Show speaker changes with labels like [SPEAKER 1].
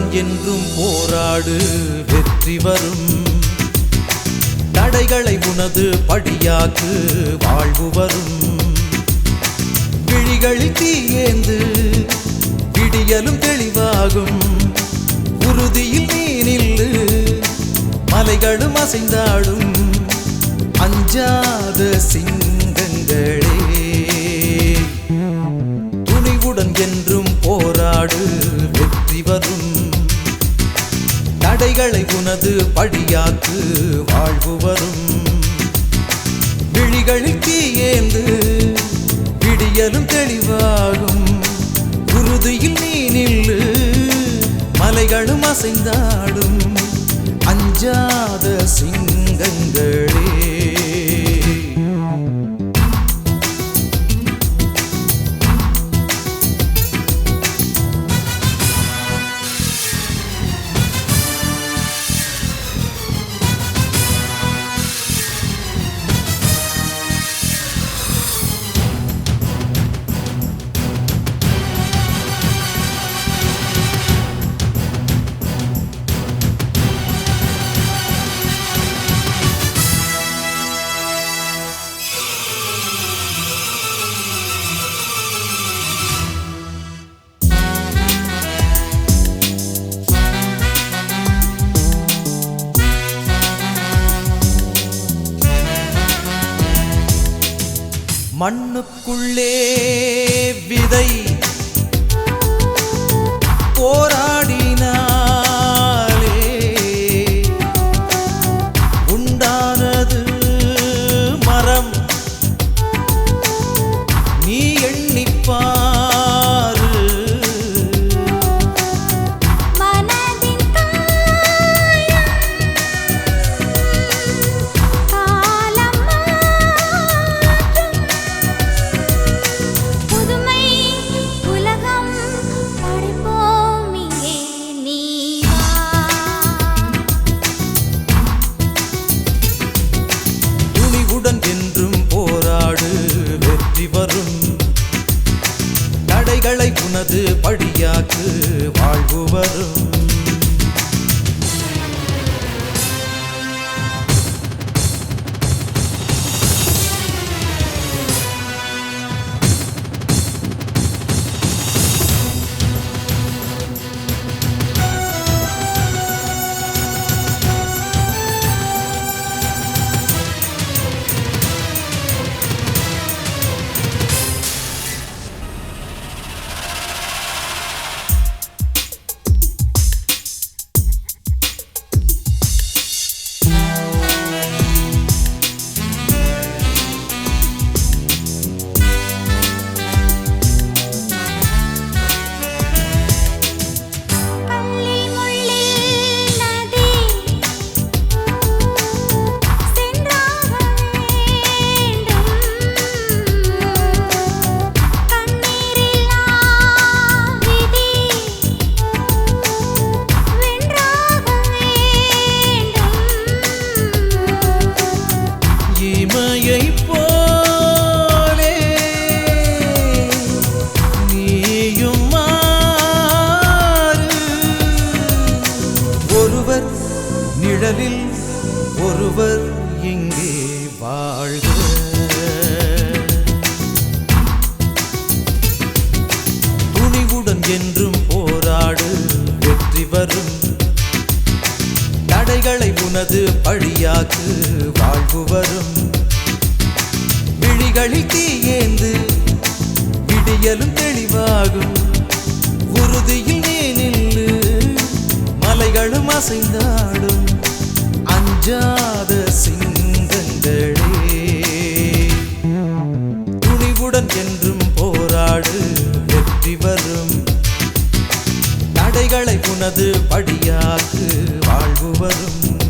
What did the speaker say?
[SPEAKER 1] என்றும் போராடு வெற்றி வரும் தடைகளை உனது படியாக்கு வாழ்வு வரும் விழிகளில் தீயேந்து விடியலும் தெளிவாகும் உறுதியில் நீ நில்லு மலைகளும் அசைந்தாடும் அஞ்சாத சிங்கங்களே துணிவுடன் என்றும் போராடு வெற்றி வரும் தடைகளை உனது படியாக்கு வாழ்வு வரும் விழிகளில் தீயேந்து விடியலும் தெளிவாகும் உறுதியில் நீ நில்லு மலைகளும் அசைந்தாடும் அஞ்சாத சிங்கங்களே மண்ணுக்குள்ளே விதை போராடினாலே உண்டானது மரம் நீ எண்ணிப்பாரு
[SPEAKER 2] மனதின் காயம் காலம் மாற்றும் புதுமை உலகம் படைப்போம் இங்கே நீ வா
[SPEAKER 1] துணிவுடன் என்றும் போராடு வெற்றி வரும் தடைகளை உனது படியாக்கு வாழ்வு வரும்
[SPEAKER 2] கல்லில் முள்ளில் நதி சென்றாக வேண்டும் கண்ணீரில்லா விதி வென்றாக வேண்டும்
[SPEAKER 1] இமையை போலே நீயும் மாறு ஒருவர் நிழலில் ஒருவர் இங்கே வாழ்க துணிவுடன் என்றும் போராடு வெற்றி வரும் தடைகளை உனது பழியாக்கு வாழ்வு வரும் விழிகளில் தீயேந்து விடியலும் தெளிவாகும் உறுதியில் நீ நில்லு மலைகளும் அசைந்தாடும் அஞ்சாத சிங்கங்களே துணிவுடன் என்றும் போராடு வெற்றி வரும் தடைகளை உனது படியாக்கு வாழ்வு வரும்